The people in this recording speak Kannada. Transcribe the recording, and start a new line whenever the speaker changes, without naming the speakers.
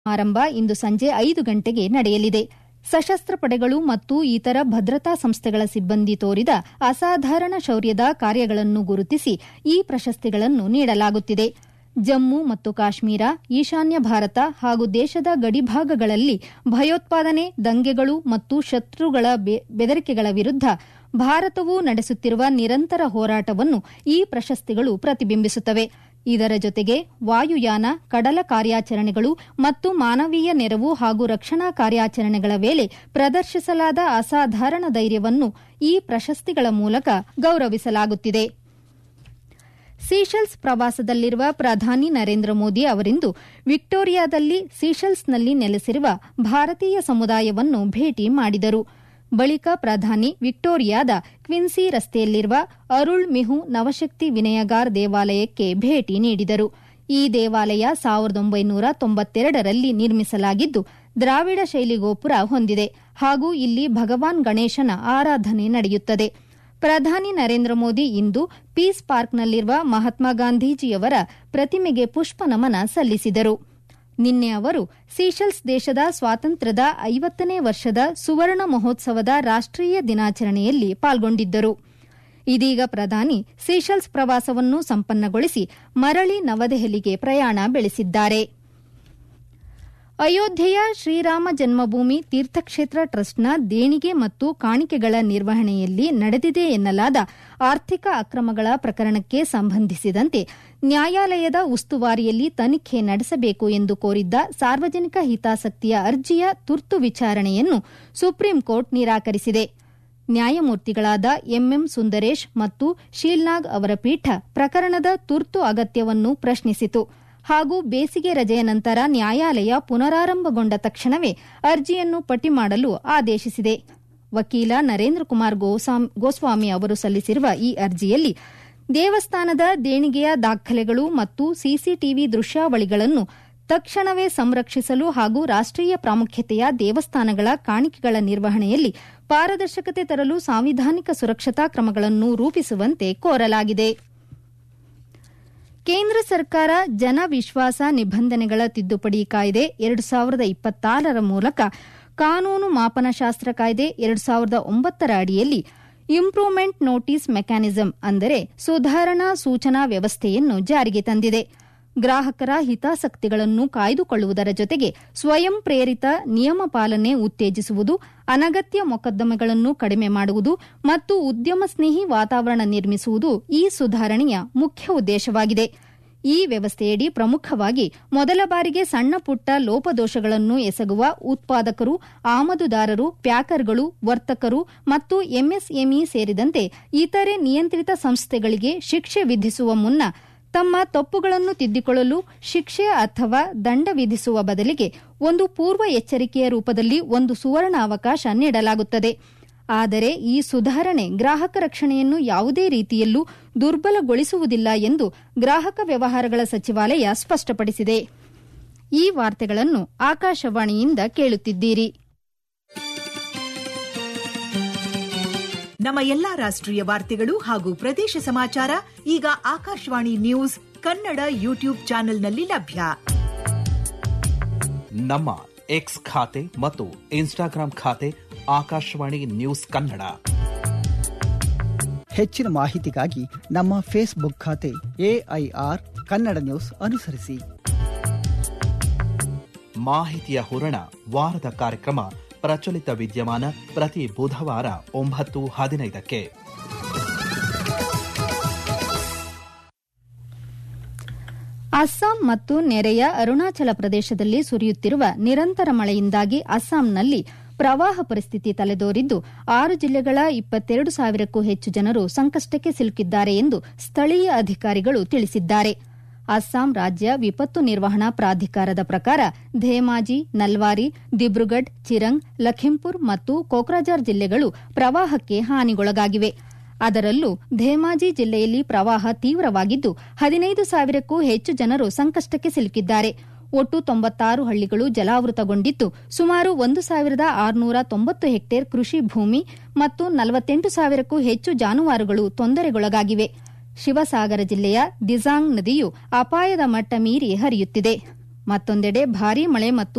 ಸಮಾರಂಭ ಇಂದು ಸಂಜೆ ಐದು ಗಂಟೆಗೆ ನಡೆಯಲಿದೆ ಸಶಸ್ತ್ರ ಪಡೆಗಳು ಮತ್ತು ಇತರ ಭದ್ರತಾ ಸಂಸ್ಥೆಗಳ ಸಿಬ್ಬಂದಿ ತೋರಿದ ಅಸಾಧಾರಣ ಶೌರ್ಯದ ಕಾರ್ಯಗಳನ್ನು ಗುರುತಿಸಿ ಈ ಪ್ರಶಸ್ತಿಗಳನ್ನು ನೀಡಲಾಗುತ್ತಿದೆ ಜಮ್ಮು ಮತ್ತು ಕಾಶ್ಮೀರ ಈಶಾನ್ಯ ಭಾರತ ಹಾಗೂ ದೇಶದ ಗಡಿಭಾಗಗಳಲ್ಲಿ ಭಯೋತ್ಪಾದನೆ ದಂಗೆಗಳು ಮತ್ತು ಶತ್ರುಗಳ ಬೆದರಿಕೆಗಳ ವಿರುದ್ಧ ಭಾರತವು ನಡೆಸುತ್ತಿರುವ ನಿರಂತರ ಹೋರಾಟವನ್ನು ಈ ಪ್ರಶಸ್ತಿಗಳು ಪ್ರತಿಬಿಂಬಿಸುತ್ತವೆ ಇದರ ಜೊತೆಗೆ ವಾಯುಯಾನ ಕಡಲ ಕಾರ್ಯಾಚರಣೆಗಳು ಮತ್ತು ಮಾನವೀಯ ನೆರವು ಹಾಗೂ ರಕ್ಷಣಾ ಕಾರ್ಯಾಚರಣೆಗಳ ವೇಳೆ ಪ್ರದರ್ಶಿಸಲಾದ ಅಸಾಧಾರಣ ಧೈರ್ಯವನ್ನು ಈ ಪ್ರಶಸ್ತಿಗಳ ಮೂಲಕ ಗೌರವಿಸಲಾಗುತ್ತಿದೆ ಸೀಶೆಲ್ಸ್ ಪ್ರವಾಸದಲ್ಲಿರುವ ಪ್ರಧಾನಿ ನರೇಂದ್ರ ಮೋದಿ ಅವರಿಂದು ವಿಕ್ಟೋರಿಯಾದಲ್ಲಿ ಸೀಶೆಲ್ಸ್ನಲ್ಲಿ ನೆಲೆಸಿರುವ ಭಾರತೀಯ ಸಮುದಾಯವನ್ನು ಭೇಟಿ ಮಾಡಿದರು ಬಳಿಕ ಪ್ರಧಾನಿ ವಿಕ್ಟೋರಿಯಾದ ಕ್ವಿನ್ಸಿ ರಸ್ತೆಯಲ್ಲಿರುವ ಅರುಳ್ ಮಿಹು ನವಶಕ್ತಿ ವಿನಯಗಾರ್ ದೇವಾಲಯಕ್ಕೆ ಭೇಟಿ ನೀಡಿದರು ಈ ದೇವಾಲಯ ಸಾವಿರದ ಒಂಬೈನೂರ ತೊಂಬತ್ತೆರಡರಲ್ಲಿ ನಿರ್ಮಿಸಲಾಗಿದ್ದು ದ್ರಾವಿಡ ಶೈಲಿ ಗೋಪುರ ಹೊಂದಿದೆ ಹಾಗೂ ಇಲ್ಲಿ ಭಗವಾನ್ ಗಣೇಶನ ಆರಾಧನೆ ನಡೆಯುತ್ತದೆ ಪ್ರಧಾನಿ ನರೇಂದ್ರ ಮೋದಿ ಇಂದು ಪೀಸ್ ಪಾರ್ಕ್ನಲ್ಲಿರುವ ಮಹಾತ್ಮ ಗಾಂಧೀಜಿಯವರ ಪ್ರತಿಮೆಗೆ ಪುಷ್ಪನಮನ ಸಲ್ಲಿಸಿದರು ನಿನ್ನೆ ಅವರು ಸೀಶೆಲ್ಸ್ ದೇಶದ ಸ್ವಾತಂತ್ರ್ಯದ ಐವತ್ತನೇ ವರ್ಷದ ಸುವರ್ಣ ಮಹೋತ್ಸವದ ರಾಷ್ಟೀಯ ದಿನಾಚರಣೆಯಲ್ಲಿ ಪಾಲ್ಗೊಂಡಿದ್ದರು ಇದೀಗ ಪ್ರಧಾನಿ ಸೀಶೆಲ್ಸ್ ಪ್ರವಾಸವನ್ನು ಸಂಪನ್ನಗೊಳಿಸಿ ಮರಳಿ ನವದೆಹಲಿಗೆ ಪ್ರಯಾಣ ಬೆಳೆಸಿದ್ದಾರೆ ಅಯೋಧ್ಯೆಯ ಶ್ರೀರಾಮ ಜನ್ಮಭೂಮಿ ತೀರ್ಥಕ್ಷೇತ್ರ ಟ್ರಸ್ಟ್ನ ದೇಣಿಗೆ ಮತ್ತು ಕಾಣಿಕೆಗಳ ನಿರ್ವಹಣೆಯಲ್ಲಿ ನಡೆದಿದೆ ಎನ್ನಲಾದ ಆರ್ಥಿಕ ಅಕ್ರಮಗಳ ಪ್ರಕರಣಕ್ಕೆ ಸಂಬಂಧಿಸಿದಂತೆ ನ್ಯಾಯಾಲಯದ ಉಸ್ತುವಾರಿಯಲ್ಲಿ ತನಿಖೆ ನಡೆಸಬೇಕು ಎಂದು ಕೋರಿದ್ದ ಸಾರ್ವಜನಿಕ ಹಿತಾಸಕ್ತಿಯ ಅರ್ಜಿಯ ತುರ್ತು ವಿಚಾರಣೆಯನ್ನು ಸುಪ್ರೀಂಕೋರ್ಟ್ ನಿರಾಕರಿಸಿದೆ ನ್ಯಾಯಮೂರ್ತಿಗಳಾದ ಎಂಎಂ ಸುಂದರೇಶ್ ಮತ್ತು ಶೀಲ್ನಾಗ್ ಅವರ ಪೀಠ ಪ್ರಕರಣದ ತುರ್ತು ಅಗತ್ಯವನ್ನು ಪ್ರಶ್ನಿಸಿತು ಹಾಗೂ ಬೇಸಿಗೆ ರಜೆಯ ನಂತರ ನ್ಯಾಯಾಲಯ ಪುನರಾರಂಭಗೊಂಡ ತಕ್ಷಣವೇ ಅರ್ಜಿಯನ್ನು ಪಟ್ಟಿ ಮಾಡಲು ಆದೇಶಿಸಿದೆ ವಕೀಲ ನರೇಂದ್ರ ಕುಮಾರ್ ಗೋಸ್ವಾಮಿ ಅವರು ಸಲ್ಲಿಸಿರುವ ಈ ಅರ್ಜಿಯಲ್ಲಿ ದೇವಸ್ಥಾನದ ದೇಣಿಗೆಯ ದಾಖಲೆಗಳು ಮತ್ತು ಸಿಸಿಟಿವಿ ದೃಶ್ಯಾವಳಿಗಳನ್ನು ತಕ್ಷಣವೇ ಸಂರಕ್ಷಿಸಲು ಹಾಗೂ ರಾಷ್ಟೀಯ ಪ್ರಾಮುಖ್ಯತೆಯ ದೇವಸ್ಥಾನಗಳ ಕಾಣಿಕೆಗಳ ನಿರ್ವಹಣೆಯಲ್ಲಿ ಪಾರದರ್ಶಕತೆ ತರಲು ಸಾಂವಿಧಾನಿಕ ಸುರಕ್ಷತಾ ಕ್ರಮಗಳನ್ನು ರೂಪಿಸುವಂತೆ ಕೋರಲಾಗಿದೆ ಕೇಂದ್ರ ಸರ್ಕಾರ ಜನ ವಿಶ್ವಾಸ ನಿಬಂಧನೆಗಳ ತಿದ್ದುಪಡಿ ಕಾಯ್ದೆ ಎರಡು ಸಾವಿರದ ಇಪ್ಪತ್ತಾರರ ಮೂಲಕ ಕಾನೂನು ಮಾಪನಶಾಸ್ತ್ರ ಕಾಯ್ದೆ ಎರಡು ಸಾವಿರದ ಒಂಬತ್ತರ ಅಡಿಯಲ್ಲಿ ಇಂಪ್ರೂವ್ಮೆಂಟ್ ನೋಟಿಸ್ ಮೆಕ್ಯಾನಿಸಂ ಅಂದರೆ ಸುಧಾರಣಾ ಸೂಚನಾ ವ್ಯವಸ್ಥೆಯನ್ನು ಜಾರಿಗೆ ತಂದಿದೆ ಗ್ರಾಹಕರ ಹಿತಾಸಕ್ತಿಗಳನ್ನು ಕಾಯ್ದುಕೊಳ್ಳುವುದರ ಜೊತೆಗೆ ಸ್ವಯಂ ಪ್ರೇರಿತ ನಿಯಮ ಪಾಲನೆ ಉತ್ತೇಜಿಸುವುದು ಅನಗತ್ಯ ಮೊಕದ್ದಮೆಗಳನ್ನು ಕಡಿಮೆ ಮಾಡುವುದು ಮತ್ತು ಉದ್ಯಮ ಸ್ನೇಹಿ ವಾತಾವರಣ ನಿರ್ಮಿಸುವುದು ಈ ಸುಧಾರಣೆಯ ಮುಖ್ಯ ಉದ್ದೇಶವಾಗಿದೆ ಈ ವ್ಯವಸ್ಥೆಯಡಿ ಪ್ರಮುಖವಾಗಿ ಮೊದಲ ಬಾರಿಗೆ ಸಣ್ಣ ಪುಟ್ಟ ಲೋಪದೋಷಗಳನ್ನು ಎಸಗುವ ಉತ್ಪಾದಕರು ಆಮದುದಾರರು ಪ್ಯಾಕರ್ಗಳು ವರ್ತಕರು ಮತ್ತು ಎಂಎಸ್ಎಂಇ ಸೇರಿದಂತೆ ಇತರೆ ನಿಯಂತ್ರಿತ ಸಂಸ್ಥೆಗಳಿಗೆ ಶಿಕ್ಷೆ ವಿಧಿಸುವ ಮುನ್ನ ತಮ್ಮ ತಪ್ಪುಗಳನ್ನು ತಿದ್ದಿಕೊಳ್ಳಲು ಶಿಕ್ಷೆ ಅಥವಾ ದಂಡ ವಿಧಿಸುವ ಬದಲಿಗೆ ಒಂದು ಪೂರ್ವ ಎಚ್ಚರಿಕೆಯ ರೂಪದಲ್ಲಿ ಒಂದು ಸುವರ್ಣ ಅವಕಾಶ ನೀಡಲಾಗುತ್ತದೆ ಆದರೆ ಈ ಸುಧಾರಣೆ ಗ್ರಾಹಕ ರಕ್ಷಣೆಯನ್ನು ಯಾವುದೇ ರೀತಿಯಲ್ಲೂ ದುರ್ಬಲಗೊಳಿಸುವುದಿಲ್ಲ ಎಂದು ಗ್ರಾಹಕ ವ್ಯವಹಾರಗಳ ಸಚಿವಾಲಯ ಸ್ಪಷ್ಟಪಡಿಸಿದೆ ಈ ವಾರ್ತೆಗಳನ್ನು ಆಕಾಶವಾಣಿಯಿಂದ ಕೇಳುತ್ತಿದ್ದೀರಿ
ನಮ್ಮ ಎಲ್ಲಾ ರಾಷ್ಟ್ರೀಯ ವಾರ್ತೆಗಳು ಹಾಗೂ ಪ್ರದೇಶ ಸಮಾಚಾರ ಈಗ ಆಕಾಶವಾಣಿ ನ್ಯೂಸ್ ಕನ್ನಡ ಯೂಟ್ಯೂಬ್ ಚಾನೆಲ್ನಲ್ಲಿ ಲಭ್ಯ
ನಮ್ಮ ಎಕ್ಸ್ ಖಾತೆ ಮತ್ತು ಇನ್ಸ್ಟಾಗ್ರಾಂ ಖಾತೆ ಆಕಾಶವಾಣಿ ನ್ಯೂಸ್ ಕನ್ನಡ
ಹೆಚ್ಚಿನ ಮಾಹಿತಿಗಾಗಿ ನಮ್ಮ ಫೇಸ್ಬುಕ್ ಖಾತೆ ಎಐಆರ್ ಕನ್ನಡ ನ್ಯೂಸ್ ಅನುಸರಿಸಿ
ಮಾಹಿತಿಯ ಹೂರಣ ವಾರದ ಕಾರ್ಯಕ್ರಮ ಪ್ರಚಲಿತ ವಿದ್ಯಮಾನ ಪ್ರತಿ ಬುಧವಾರ ಒಂಬತ್ತು ಹದಿನೈದಕ್ಕೆ
ಅಸ್ಸಾಂ ಮತ್ತು ನೆರೆಯ ಅರುಣಾಚಲ ಪ್ರದೇಶದಲ್ಲಿ ಸುರಿಯುತ್ತಿರುವ ನಿರಂತರ ಮಳೆಯಿಂದಾಗಿ ಅಸ್ಸಾಂನಲ್ಲಿ ಪ್ರವಾಹ ಪರಿಸ್ಥಿತಿ ತಲೆದೋರಿದ್ದು ಆರು ಜಿಲ್ಲೆಗಳ ಇಪ್ಪತ್ತೆರಡು ಸಾವಿರಕ್ಕೂ ಹೆಚ್ಚು ಜನರು ಸಂಕಷ್ಟಕ್ಕೆ ಸಿಲುಕಿದ್ದಾರೆ ಎಂದು ಸ್ಥಳೀಯ ಅಧಿಕಾರಿಗಳು ತಿಳಿಸಿದ್ದಾರೆ ಅಸ್ಸಾಂ ರಾಜ್ಯ ವಿಪತ್ತು ನಿರ್ವಹಣಾ ಪ್ರಾಧಿಕಾರದ ಪ್ರಕಾರ ಧೇಮಾಜಿ ನಲ್ವಾರಿ ದಿಬ್ರುಗಢ್ ಚಿರಂಗ್ ಲಖಿಂಪುರ್ ಮತ್ತು ಕೋಕ್ರಾಜಾರ್ ಜಿಲ್ಲೆಗಳು ಪ್ರವಾಹಕ್ಕೆ ಹಾನಿಗೊಳಗಾಗಿವೆ ಅದರಲ್ಲೂ ಧೇಮಾಜಿ ಜಿಲ್ಲೆಯಲ್ಲಿ ಪ್ರವಾಹ ತೀವ್ರವಾಗಿದ್ದು ಹದಿನೈದು ಸಾವಿರಕ್ಕೂ ಹೆಚ್ಚು ಜನರು ಸಂಕಷ್ಟಕ್ಕೆ ಸಿಲುಕಿದ್ದಾರೆ ಒಟ್ಟು ತೊಂಬತ್ತಾರು ಹಳ್ಳಿಗಳು ಜಲಾವೃತಗೊಂಡಿದ್ದು ಸುಮಾರು ಒಂದು ಸಾವಿರದ ಆರುನೂರ ತೊಂಬತ್ತು ಹೆಕ್ಟೇರ್ ಕೃಷಿ ಭೂಮಿ ಮತ್ತು ನಲವತ್ತೆಂಟು ಸಾವಿರಕ್ಕೂ ಹೆಚ್ಚು ಜಾನುವಾರುಗಳು ತೊಂದರೆಗೊಳಗಾಗಿವೆ ಶಿವಸಾಗರ ಜಿಲ್ಲೆಯ ದಿಜಾಂಗ್ ನದಿಯು ಅಪಾಯದ ಮಟ್ಟ ಮೀರಿ ಹರಿಯುತ್ತಿದೆ ಮತ್ತೊಂದೆಡೆ ಭಾರೀ ಮಳೆ ಮತ್ತು